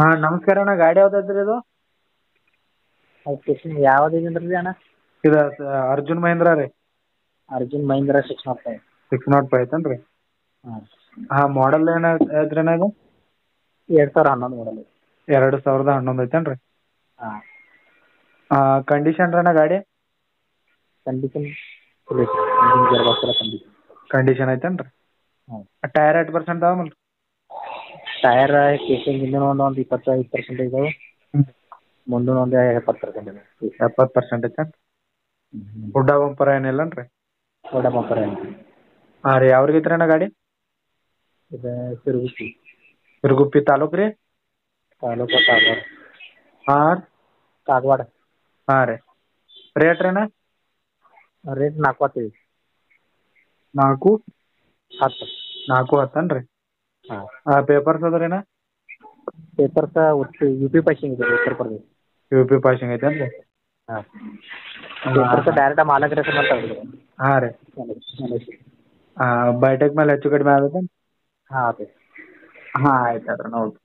ಹಾಂ ನಮಸ್ಕಾರ ಅಣ್ಣ ಗಾಡಿ ಯಾವ್ದು ಐತ್ರಿ ಇದು ಸ್ಟೇಷನ್ ಯಾವ್ದು ಇದೆ ರೀ ಅಣ್ಣ ಇದು ಅರ್ಜುನ್ ಮಹೇಂದ್ರ ರೀ Arjun Mahindra six nought five six nought five ಐತೇನು ರೀ ಹಾಂ ಹಾಂ ಮಾಡಲ್ ಏನು ಐತ್ರಿ ಅಣ್ಣ ಇದು ಎರಡು ಸಾವಿರ ಹನ್ನೊಂದು ಮಾಡಲ್ ಎರಡು ಸಾವಿರದ ಹನ್ನೊಂದು ಐತೇನು ರೀ ಹಾಂ ಕಂಡೀಷನ್ ರೀ ಅಣ್ಣ ಗಾಡಿ ಕಂಡೀಷನ್ ಫುಲ್ ಐತಿ ಇಂಜಿನ್ ಗೇರ್ ಬಾಕ್ಸ್ ಎಲ್ಲ ಕಂಡೀಷನ್ ಕಂಡೀಷನ್ ಐತೇನು ರೀ ಹ್ಞೂ ಟೈರ್ ಎಷ್ಟು ಪರ್ಸೆಂಟ್ ಅದಾವ ಮಲ್ ಟಯರ್ ಕೇಸಿಂಗ್ ಹಿಂದಿನ ಒಂದು ಒಂದು ಇಪ್ಪತ್ತೈದು ಪರ್ಸೆಂಟ್ ಇದಾವೆ ಮುಂದಿನ ಒಂದು ಎಪ್ಪತ್ತು ಪರ್ಸೆಂಟ್ ಇದೆ ಎಪ್ಪತ್ತು ಪರ್ಸೆಂಟ್ ಐತೇನು ಹುಡ್ಡ ಬಂಪರ್ ಏನಿಲ್ಲನ್ ರೀ ಫೋರ್ಡ ಬಂಪರ್ ಏನು ಹಾಂ ರೀ ಯಾವ್ರಿಗೆ ಐತ್ರಿ ಅಣ್ಣ ಗಾಡಿ ಇದು ತಿರುಗಿಸಿ ಇರುಗುಪ್ಪಿ ತಾಲೂಕು ರೀ ತಾಲೂಕು ಕಾಗವಾಡ ಹಾಂ ಕಾಗವಾಡ ಹಾಂ ರೀ ರೇಟ್ ರೀ ಅಣ್ಣ ರೇಟ್ ನಾಲ್ಕು ಹತ್ತೈದು ನಾಲ್ಕು ಹತ್ತು ನಾಲ್ಕು ಹತ್ತೇನು ರೀ ಹಾಂ ಹಾಂ ಪೇಪರ್ಸ್ ಅದ ರೀ ಅಣ್ಣ ಪೇಪರ್ಸ ಒಟ್ಟು ಯು ಪಿ ಪಾಸಿಂಗ್ ಇದೆ ಉತ್ತರ ಪ್ರದೇಶ ಯು ಪಿ ಪಾಸಿಂಗ್ ಐತೇನು ರೀ ಹಾಂ ಪೇಪರ್ಸ್ ಡೈರೆಕ್ಟ್ ಮಾಲಕರ ಹೆಸರು ಮಾತಾಡಿದ್ರು ಹಾಂ ರೀ ಹಾಂ ಬೈಟೆಕ್ ಮೇಲೆ ಹೆಚ್ಚು ಕಡಿಮೆ ಆಗತ್ತೆ ಹಾಂ ಅದೇ ಹಾಂ ಆಯ್ತು ಆಯ್ತು ನೋಡ್ರಿ